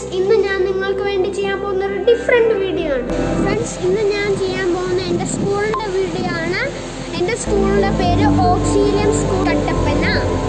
friends ഇന്ന് ഞാൻ നിങ്ങൾക്ക് വേണ്ടി ചെയ്യാൻ പോകുന്ന ഒരു ഡിഫറെൻറ്റ് വീഡിയോ ആണ് ഫ്രണ്ട്സ് ഇന്ന് ഞാൻ ചെയ്യാൻ പോകുന്ന എൻ്റെ സ്കൂളിൻ്റെ വീഡിയോ ആണ് എൻ്റെ സ്കൂളിൻ്റെ പേര് ഓക്സീലിയം സ്കൂൾ കട്ടപ്പന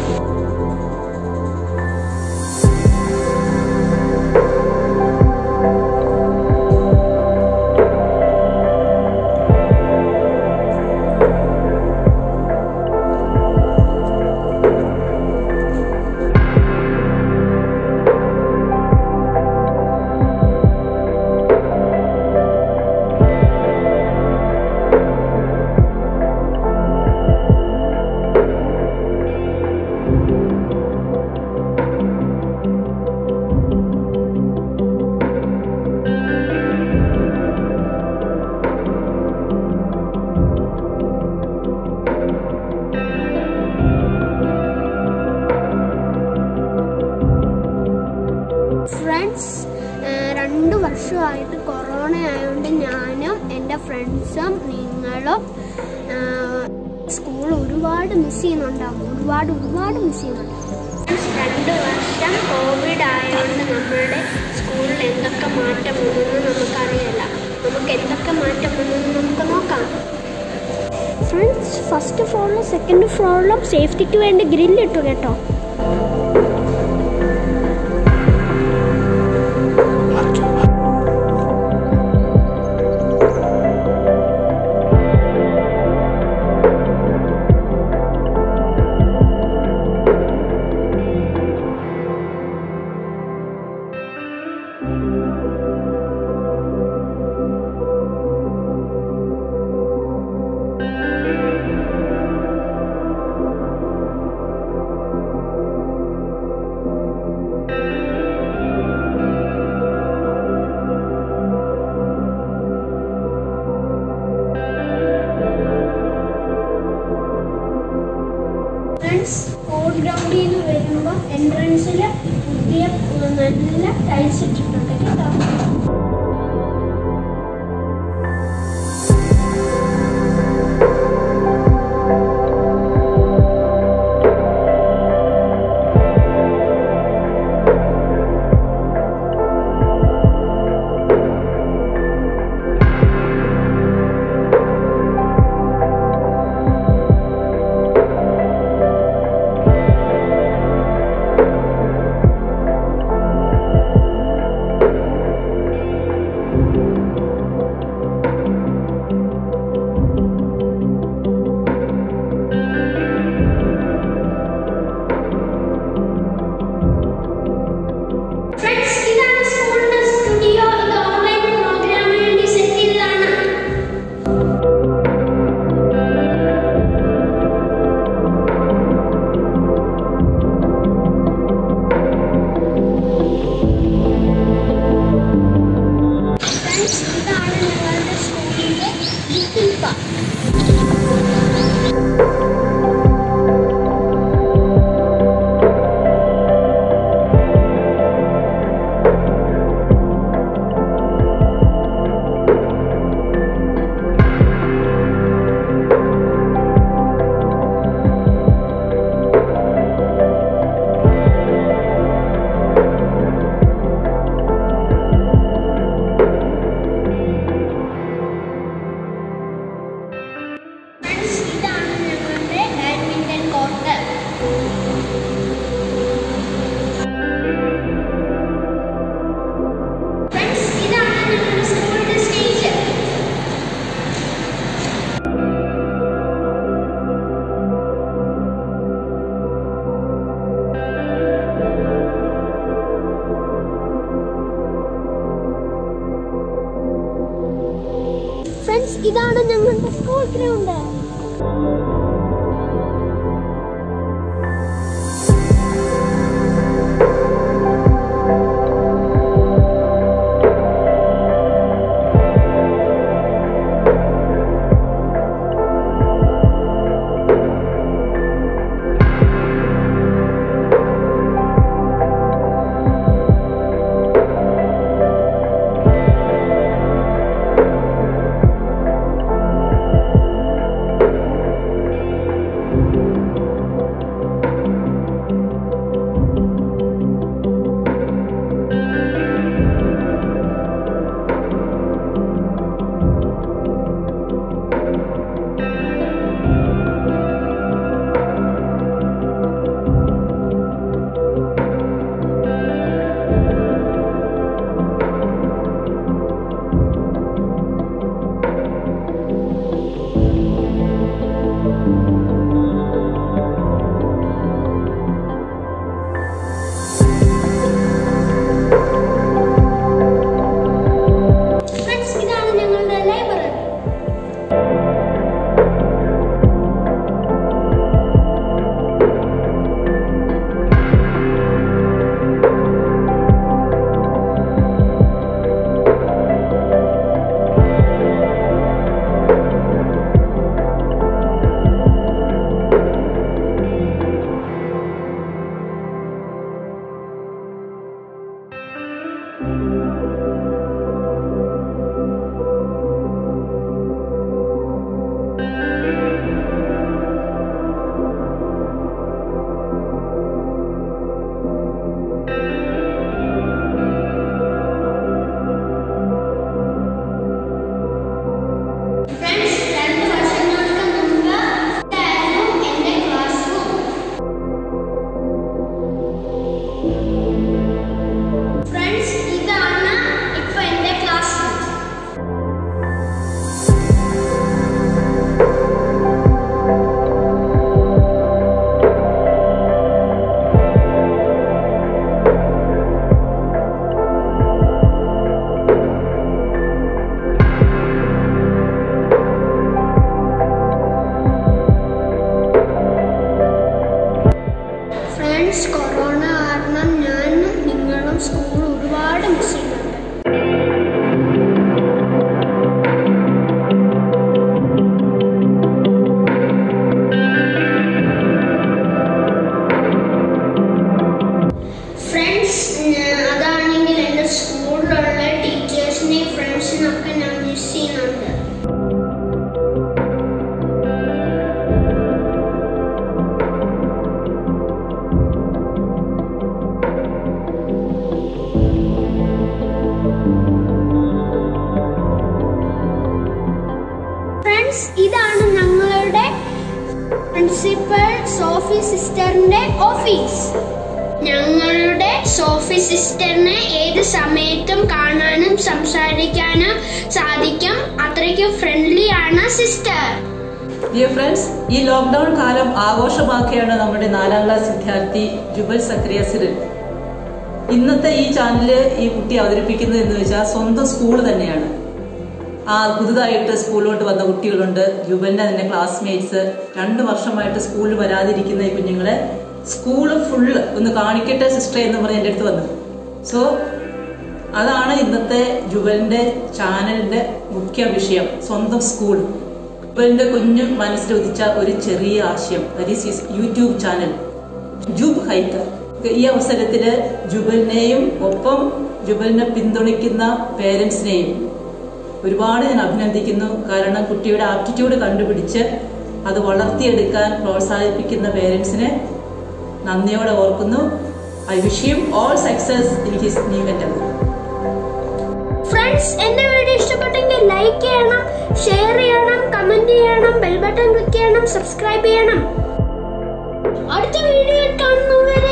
ഫ്രണ്ട്സ് രണ്ട് വർഷമായിട്ട് കൊറോണ ആയതുകൊണ്ട് ഞാനും എൻ്റെ ഫ്രണ്ട്സും നിങ്ങളും സ്കൂൾ ഒരുപാട് മിസ് ചെയ്യുന്നുണ്ടാവും ഒരുപാട് ഒരുപാട് മിസ് ചെയ്യുന്നുണ്ട് രണ്ട് വർഷം കോവിഡ് ആയതുകൊണ്ട് നമ്മളുടെ സ്കൂളിൽ എന്തൊക്കെ മാറ്റം വന്നെന്ന് നമുക്കറിയില്ല നമുക്ക് എന്തൊക്കെ മാറ്റം വന്നെന്ന് നമുക്ക് നോക്കാം ഫ്രണ്ട്സ് ഫസ്റ്റ് ഫ്ലോറിലും സെക്കൻഡ് ഫ്ലോറിലും സേഫ്റ്റിക്ക് വേണ്ടി ഗ്രില്ലിട്ടു കേട്ടോ ഫ്രണ്ട്സ് സ്കൂൾ ഗ്രൗണ്ടിൽ നിന്ന് വരുമ്പോൾ എൻട്രൻസിൽ പുതിയ ഉം, നല്ല ടൈൽസ് ഇട്ടിട്ടുണ്ട് കേട്ടോ ഫ്രണ്ട്സ് ഇതാണ് സ്കൂളിന്റെ സ്റ്റുഡിയോ ഇത് ഓൺലൈൻ പ്രോഗ്രാമിന് വേണ്ടി സെറ്റ് ചെയ്തതാണ് ഫ്രണ്ട്സ് ഇതാണ് ഞങ്ങളുടെ സ്കൂളിന്റെ ലിറ്റിൽ പാർക്ക് ഫ്രണ്ട്സ് ഇതാണ് ഞങ്ങളുടെ ബാഡ്മിന്റൺ കോർട്ട് ഫ്രണ്ട്സ് ഇതാണ് ഞങ്ങളുടെ സ്കൂളിന്റെ സ്റ്റേജ് ഫ്രണ്ട്സ് ഇതാണ് ഞങ്ങളുടെ സ്കൂൾ ഗ്രൗണ്ട് ഫ്രണ്ട്സ് രണ്ട് വർഷങ്ങൾക്ക് മുമ്പ് ഇതായിരുന്നു എൻ്റെ ക്ലാസ് റൂം ഫ്രണ്ട്സ് ഇതാണ് ഇപ്പൊ എൻ്റെ ക്ലാസ് റൂം ഫ്രണ്ട്സ് കൊറോണ കാരണം ഞാൻ നിങ്ങളും സ്കൂൾ ഒരുപാട് മിസ് ചെയ്യുന്നുണ്ട് ഫ്രണ്ട്സ് അതാണെങ്കിൽ എൻ്റെ സ്കൂളിലുള്ള ടീച്ചേഴ്സിനെയും ഫ്രണ്ട്സിനൊക്കെ ഞാൻ മിസ് ചെയ്യുന്നുണ്ട് ഫ്രണ്ട്സ് ഇതാണ് ഞങ്ങളുടെ പ്രിൻസിപ്പൽ സോഫി സിസ്റ്ററിന്റെ ഓഫീസ് ഞങ്ങളുടെ സോഫി സിസ്റ്ററിനെ ഏത് സമയത്തും കാണാനും സംസാരിക്കാനും സാധിക്കും അത്രയ്ക്കും ഫ്രണ്ട്ലി ആണ് സിസ്റ്റർ ഡിയർ ഫ്രണ്ട്സ് ഈ ലോക്ക്ഡൌൺ കാലം ആഘോഷമാക്കിയാണ് നമ്മുടെ നാലാം ക്ലാസ് വിദ്യാർത്ഥി ജുബൽ സക്രിയ സിറിൽ ഇന്നത്തെ ഈ ചാനല് ഈ കുട്ടി അവതരിപ്പിക്കുന്നത് എന്ന് വെച്ചാൽ സ്വന്തം സ്കൂൾ തന്നെയാണ് ആ പുതുതായിട്ട് സ്കൂളിലോട്ട് വന്ന കുട്ടികളുണ്ട് ജുബലിന്റെ തന്നെ ക്ലാസ്മേറ്റ്സ് രണ്ട് വർഷമായിട്ട് സ്കൂളിൽ വരാതിരിക്കുന്ന ഈ കുഞ്ഞുങ്ങളെ സ്കൂള് ഫുള്ള് ഒന്ന് കാണിക്കട്ടെ സിസ്റ്റർ എന്ന് പറഞ്ഞ് എൻ്റെ അടുത്ത് വന്നു സോ അതാണ് ഇന്നത്തെ ജുബലിന്റെ ചാനലിന്റെ മുഖ്യ വിഷയം സ്വന്തം സ്കൂൾ ജുബലിന്റെ കുഞ്ഞു മനസ്സിൽ ഉദിച്ച ഒരു ചെറിയ ആശയം that is YouTube channel Jub hiker ഈ അവസരത്തില് ജുബലിനെയും ഒപ്പം ജുബലിനെ പിന്തുണയ്ക്കുന്ന പേരൻസിനെയും ഒരുപാട് ഞാൻ അഭിനന്ദിക്കുന്നു കാരണം കുട്ടിയുടെ ആപ്റ്റിറ്റ്യൂഡ് കണ്ടുപിടിച്ച് അത് വളർത്തിയെടുക്കാൻ പ്രോത്സാഹിപ്പിക്കുന്ന പേരൻസിനെ നന്ദിയോടെ ഓർക്കുന്നു I wish him all success in his new endeavour friends എന്റെ വീഡിയോ ഇഷ്ടപ്പെട്ടെങ്കിൽ ലൈക്ക് ചെയ്യണം ഷെയർ ചെയ്യണം കമന്റ് ചെയ്യണം ബെൽ ബട്ടൺ ക്ലിക്ക് ചെയ്യണം സബ്സ്ക്രൈബ് ചെയ്യണം അടുത്ത വീഡിയോയിൽ കാണുന്നവരെ